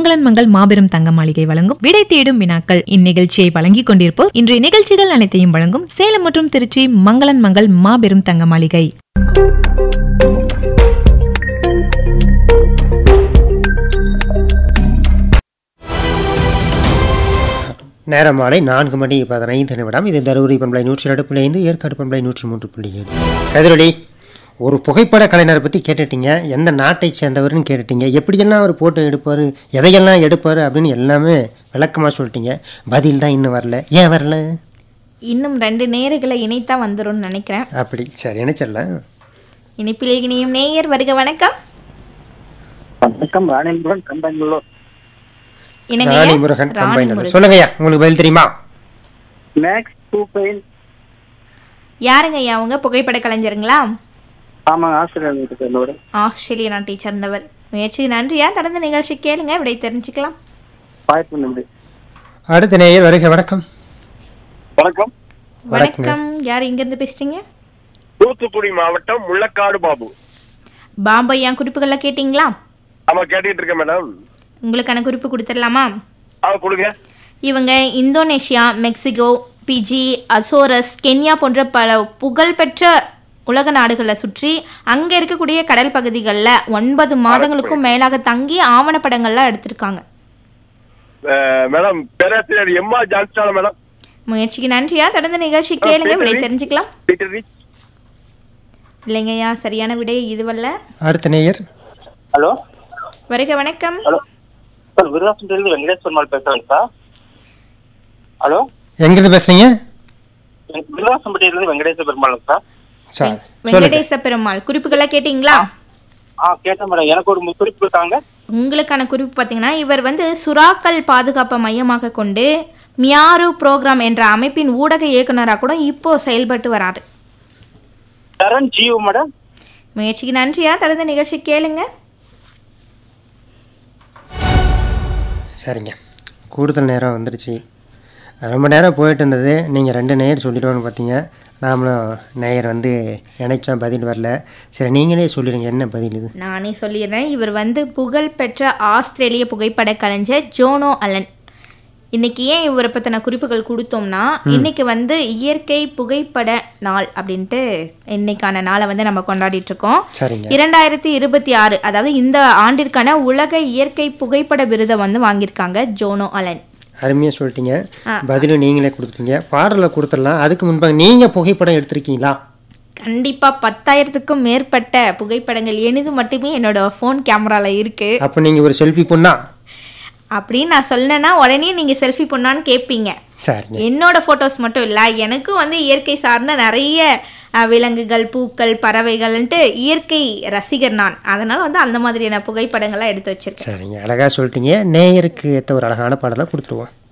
மங்களன் மங்கள் மாபெரும் தங்க மாளிகை வழங்கும் விடை தேடும் வினாக்கள் இந்நிகழ்ச்சியை வழங்கிக் கொண்டிருப்போர் இன்றைய நிகழ்ச்சிகள் அனைத்தையும் வழங்கும் சேலம் மற்றும் திருச்சி மங்களன் மங்கள் மாபெரும் தங்க மாளிகை நேரம் மாலை நான்கு மணி பதினைந்து நிமிடம் இது தருமபுரி பண்பலை நூற்றி ரெண்டு புள்ளி ஐந்து ஏற்காடு பண்பலை நூற்றி மூன்று புள்ளி ஏழு கதிரொலி ஒரு புகைப்பட கலைஞரை பற்றி கேட்டுட்டீங்க எந்த நாட்டை சேர்ந்தவர்னு கேட்டுட்டீங்க எப்படியெல்லாம் அவர் போட்டோ எடுப்பார் எதையெல்லாம் எடுப்பார் அப்படின்னு எல்லாமே விளக்கமாக சொல்லிட்டீங்க பதில் தான் இன்னும் வரல ஏன் வரல இன்னும் ரெண்டு நேர்களை இணைத்தா வந்துரும்னு நினைக்கிறேன் அப்படி சரி நினைச்சிடலாம் இணைப்பில் இணையும் நேயர் வருக வணக்கம் வணக்கம் ராணிபுரம் கம்பங்களூர் இணைங்க ராணி முருகன் ராணி கம்பைனர் முருகன். சொல்லுங்கய்யா உங்களுக்கு பதில் தெரியுமா மேக்ஸ் டூ பெயின் யாருங்க ஐயா அவங்க புகைப்பட கலைஞருங்களா ஆமாங்க ஆசிரியர் வீட்டுக்கு என்னோட ஆஸ்திரேலிய நாட்டை சேர்ந்தவர் முயற்சி நன்றியா தொடர்ந்து நிகழ்ச்சி கேளுங்க விடை தெரிஞ்சுக்கலாம் வாய்ப்பு நன்றி அடுத்த நேயர் வருக வணக்கம் வணக்கம் வணக்கங்க. வணக்கம் யார் இங்க இருந்து பேசுறீங்க தூத்துக்குடி மாவட்டம் முள்ளக்காடு பாபு பாம்பா ஐயா குறிப்புகள்லாம் கேட்டிங்களா ஆமா கேட்டுட்டு இருக்கேன் மேடம் உங்களுக்கான குறிப்பு கொடுத்துடலாமா ஆ கொடுங்க இவங்க Indonesia Mexico Fiji Azores Kenya போன்ற பல புகழ்பெற்ற உலக நாடுகளை சுற்றி அங்க இருக்கக்கூடிய கடல் பகுதிகளில் ஒன்பது மாதங்களுக்கும் மேலாக தங்கி ஆவணப்படங்கள்லாம் எடுத்திருக்காங்க அஹ், மேடம் பேராசிரியர் எம்மா ஜான்ஸ்டான மேடம் முயற்சிக்கு நன்றியா தொடர்ந்து நிகழ்ச்சி கேளுங்க விடை தெரிஞ்சுக்கலாம் பீட்டர் ரிச் இல்லைங்கய்யா சரியான விடை இதுவல்ல அடுத்த நேயர் ஹலோ வருக வணக்கம் ஹலோ சார் விருதாசன் வெங்கடேஷ் பெருமாள் பேசுறேங்க சார் ஹலோ எங்கேருந்து பேசுறீங்க விருதாசம்பட்டியிலிருந்து வெங்கடேச பெருமாள் சார் சார் சொல்லுங்க வெங்கடேச பெருமாள் குறிப்புகள்லாம் கேட்டிங்களா ஆ கேட்டேன் மேடம் எனக்கு ஒரு குறிப்பு இருக்காங்க உங்களுக்கான குறிப்பு பார்த்தீங்கன்னா இவர் வந்து சுறாக்கள் பாதுகாப்பை மையமாக கொண்டு மியாரு ப்ரோக்ராம் என்ற அமைப்பின் ஊடக இயக்குனராக கூட இப்போ செயல்பட்டு வராரு சரண் ஜீவ் மேடம் முயற்சிக்கு நன்றியா தொடர்ந்து நிகழ்ச்சி கேளுங்க சரிங்க கூடுதல் நேரம் வந்துருச்சு ரொம்ப நேரம் போயிட்டு இருந்தது நீங்கள் ரெண்டு நேயர் சொல்லிடுவோன்னு பார்த்தீங்க நாமளும் நேயர் வந்து இணைச்சோம் பதில் வரல சரி நீங்களே சொல்லிடுங்க என்ன பதில் இது நானே சொல்லிடுறேன் இவர் வந்து புகழ்பெற்ற ஆஸ்திரேலிய புகைப்பட கலைஞர் ஜோனோ அலன் இன்னைக்கு ஏன் இவரை பற்றின குறிப்புகள் கொடுத்தோம்னா இன்னைக்கு வந்து இயற்கை புகைப்பட நாள் அப்படின்ட்டு இன்னைக்கான நாளை வந்து நம்ம கொண்டாடிட்டு இருக்கோம் சரிங்க இரண்டாயிரத்தி இருபத்தி ஆறு அதாவது இந்த ஆண்டிற்கான உலக இயற்கை புகைப்பட விருதை வந்து வாங்கியிருக்காங்க ஜோனோ அலன் அருமையாக சொல்லிட்டீங்க பதிலும் நீங்களே கொடுத்துட்டீங்க பாடலை கொடுத்துடலாம் அதுக்கு முன்பாக நீங்கள் புகைப்படம் எடுத்திருக்கீங்களா கண்டிப்பா பத்தாயிரத்துக்கும் மேற்பட்ட புகைப்படங்கள் எனது மட்டுமே என்னோட ஃபோன் கேமரால இருக்கு அப்போ நீங்கள் ஒரு செல்ஃபி பொண்ணா அப்படின்னு நான் சொன்னேன்னா உடனே நீங்க செல்ஃபி பண்ணான்னு கேட்பீங்க சரிங்க என்னோட போட்டோஸ் மட்டும் இல்ல எனக்கும் வந்து இயற்கை சார்ந்த நிறைய அஹ், விலங்குகள் பூக்கள் பறவைகள்ன்ட்டு இயற்கை ரசிகர் நான் அதனால வந்து அந்த மாதிரியான புகைப்படங்கள்லாம் எடுத்து வச்சிருக்கேன் சரிங்க அழகாக சொல்லிட்டீங்க நேயருக்கு ஏற்ற ஒரு அழகான பாடலை கொடுத்துருவோம்